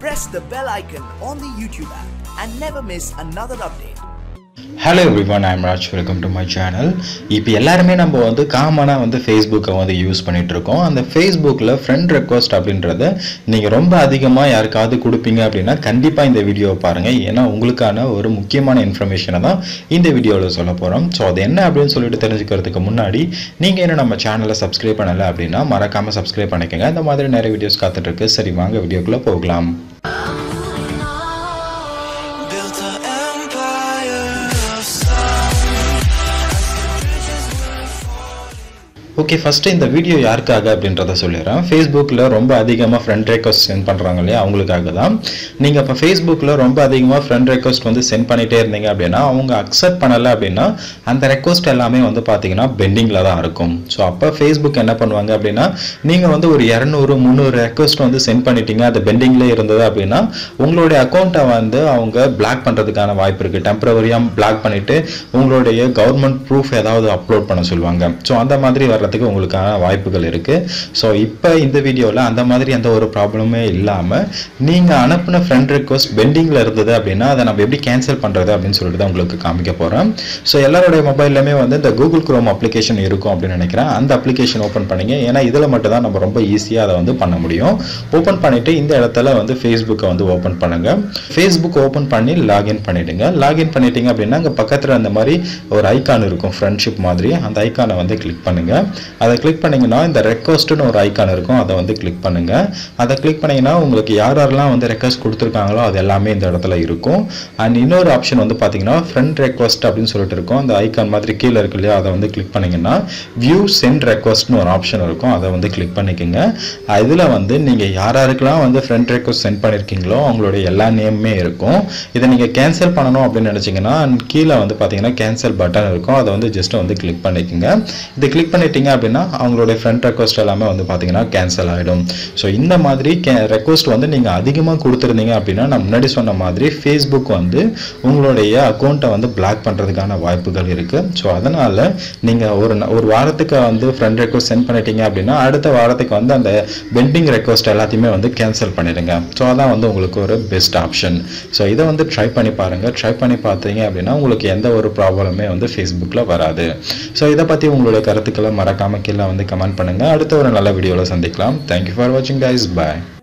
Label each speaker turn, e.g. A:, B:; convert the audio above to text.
A: press the bell icon on the YouTube app and never miss another update.
B: Hello everyone I'm Raj welcome to my channel இப்போ எல்லாருமே நம்ம வந்து காமனாக வந்து ஃபேஸ்புக்கை வந்து யூஸ் பண்ணிட்டு இருக்கோம் அந்த ஃபேஸ்புக்கில் ஃப்ரெண்ட் ரெக்வஸ்ட் அப்படின்றத நீங்கள் ரொம்ப அதிகமாக யாருக்காவது கொடுப்பீங்க அப்படின்னா கண்டிப்பாக இந்த வீடியோவை பாருங்கள் ஏன்னா உங்களுக்கான ஒரு முக்கியமான இன்ஃபர்மேஷனை தான் இந்த வீடியோவில் சொல்ல போகிறோம் ஸோ அது என்ன அப்படின்னு சொல்லிட்டு தெரிஞ்சுக்கிறதுக்கு முன்னாடி நீங்கள் என்ன நம்ம சேனலை சப்ஸ்கிரைப் பண்ணலை அப்படின்னா மறக்காமல் சப்ஸ்கிரைப் பண்ணிக்கோங்க இந்த மாதிரி நிறைய வீடியோஸ் காத்துட்ருக்கு சரி வாங்க வீடியோக்குள்ளே போகலாம்
C: Built an empire of sound.
B: Okay first இந்த வீடியோ யாருக்காக அப்படின்றத சொல்லிடுறேன் ஃபேஸ்புக்கில் ரொம்ப அதிகமாக ஃப்ரெண்ட் ரெக்வஸ்ட் சென்ட் பண்ணுறாங்க இல்லையா அவங்களுக்காக தான் நீங்கள் இப்போ ஃபேஸ்புக்கில் ரொம்ப அதிகமாக ஃப்ரெண்ட் ரெக்வஸ்ட் வந்து சென்ட் பண்ணிகிட்டே இருந்தீங்க அப்படின்னா அவங்க அக்செப்ட் பண்ணலை அப்படின்னா அந்த ரெக்வஸ்ட் எல்லாமே வந்து பார்த்தீங்கன்னா பெண்டிங்கில் தான் இருக்கும் ஸோ அப்போ ஃபேஸ்புக் என்ன பண்ணுவாங்க அப்படின்னா நீங்கள் வந்து ஒரு இரநூறு முந்நூறு ரெக்வஸ்ட் வந்து சென்ட் பண்ணிட்டீங்க அது பெண்டிங்லேயே இருந்தது அப்படின்னா உங்களுடைய அக்கௌண்ட்டை வந்து அவங்க பிளாக் பண்ணுறதுக்கான வாய்ப்பு இருக்குது டெம்பரவரியாக பிளாக் பண்ணிவிட்டு உங்களுடைய கவர்மெண்ட் ப்ரூஃப் ஏதாவது அப்லோட் பண்ண சொல்லுவாங்க ஸோ அந்த மாதிரி வர்றதுக்கு உங்களுக்கான வாய்ப்புகள் இருக்குது ஸோ இப்போ இந்த வீடியோவில் அந்த மாதிரி எந்த ஒரு ப்ராப்ளமே இல்லாமல் நீங்கள் அனுப்பின ஃப்ரெண்ட் ரெக்வஸ்ட் பெண்டிங்கில் இருந்தது அப்படின்னா அதை நம்ம எப்படி கேன்சல் பண்ணுறது அப்படின்னு சொல்லிட்டு தான் உங்களுக்கு காமிக்க போகிறேன் ஸோ எல்லாருடைய மொபைல்லையுமே வந்து இந்த கூகுள் குரோம் அப்ளிகேஷன் இருக்கும் அப்படின்னு நினைக்கிறேன் அந்த அப்ளிகேஷன் ஓப்பன் பண்ணிங்க ஏன்னா இதில் மட்டும் தான் நம்ம ரொம்ப ஈஸியாக அதை வந்து பண்ண முடியும் ஓப்பன் பண்ணிவிட்டு இந்த இடத்துல வந்து ஃபேஸ்புக்கை வந்து ஓப்பன் பண்ணுங்கள் ஃபேஸ்புக் ஓப்பன் பண்ணி லாகின் பண்ணிவிடுங்க லாகின் பண்ணிட்டீங்க அப்படின்னா அங்கே பக்கத்தில் அந்த மாதிரி ஒரு ஐக்கான் இருக்கும் ஃப்ரெண்ட்ஷிப் மாதிரி அந்த ஐக்கானை வந்து கிளிக் பண்ணுங்கள் அதை கிளிக் பண்ணிங்கன்னா இந்த ரெக்வஸ்ட்டுன்னு ஒரு ஐக்கான் இருக்கும் அதை வந்து கிளிக் பண்ணுங்கள் அதை கிளிக் பண்ணிங்கன்னா உங்களுக்கு யார் யாரெல்லாம் வந்து ரெக்வஸ்ட் கொடுத்துருக்காங்களோ அது எல்லாமே இந்த இடத்துல இருக்கும் அண்ட் இன்னொரு ஆப்ஷன் வந்து பார்த்தீங்கன்னா ஃப்ரெண்ட் ரெக்வஸ்ட் அப்படின்னு சொல்லிட்டு இருக்கும் அந்த ஐக்கான் மாதிரி கீழே இருக்கு இல்லையா அதை வந்து கிளிக் பண்ணிங்கன்னா வியூ சென்ட் ரெக்வஸ்ட்னு ஒரு ஆப்ஷன் இருக்கும் அதை வந்து கிளிக் பண்ணிக்கோங்க இதில் வந்து நீங்கள் யார் யாருக்கெல்லாம் வந்து ஃப்ரெண்ட் ரெக்வஸ்ட் சென்ட் பண்ணியிருக்கீங்களோ அவங்களுடைய எல்லா நேமுமே இருக்கும் இதை நீங்கள் கேன்சல் பண்ணணும் அப்படின்னு நினச்சிங்கன்னா கீழே வந்து பார்த்தீங்கன்னா கேன்சல் பட்டன் இருக்கும் அதை வந்து ஜஸ்ட் வந்து கிளிக் பண்ணிக்கோங்க இதை கிளிக் பண்ணிட்டீங்க அப்படின்னா அவங்களுடைய ஃப்ரெண்ட் ரெக்வஸ்ட் எல்லாமே வந்து பார்த்தீங்கன்னா கேன்சல் ஆகிடும் ஸோ இந்த மாதிரி கே ரெக்வஸ்ட் வந்து நீங்கள் அதிகமாக கொடுத்துருந்தீங்க அப்படின்னா நான் முன்னாடி சொன்ன மாதிரி ஃபேஸ்புக் வந்து உங்களுடைய அக்கௌண்ட்டை வந்து பிளாக் பண்ணுறதுக்கான வாய்ப்புகள் இருக்குது ஸோ அதனால் நீங்கள் ஒரு ந- ஒரு வாரத்துக்கு வந்து ஃப்ரெண்ட் ரெக்வஸ்ட் சென்ட் பண்ணிட்டீங்க அப்படின்னா அடுத்த வாரத்துக்கு வந்து அந்த பெண்டிங் ரெக்வஸ்ட் எல்லாத்தையுமே வந்து கேன்சல் பண்ணிடுங்க ஸோ அதான் வந்து உங்களுக்கு ஒரு பெஸ்ட் ஆப்ஷன் ஸோ இதை வந்து ட்ரை பண்ணி பாருங்கள் ட்ரை பண்ணி பார்த்தீங்க அப்படின்னா உங்களுக்கு எந்த ஒரு ப்ராப்ளமே வந்து ஃபேஸ்புக்கில் வராது ஸோ இதை பற்றி உங்களுடைய கருத்துக்களை மறக்காமல் கீழே வந்து கமெண்ட் பண்ணுங்கள் அடுத்த ஒரு நல்ல வீடியோவில் சந்திக்கலாம் தேங்க்யூ ஃபார் வாட்சிங் கைஸ் பாய்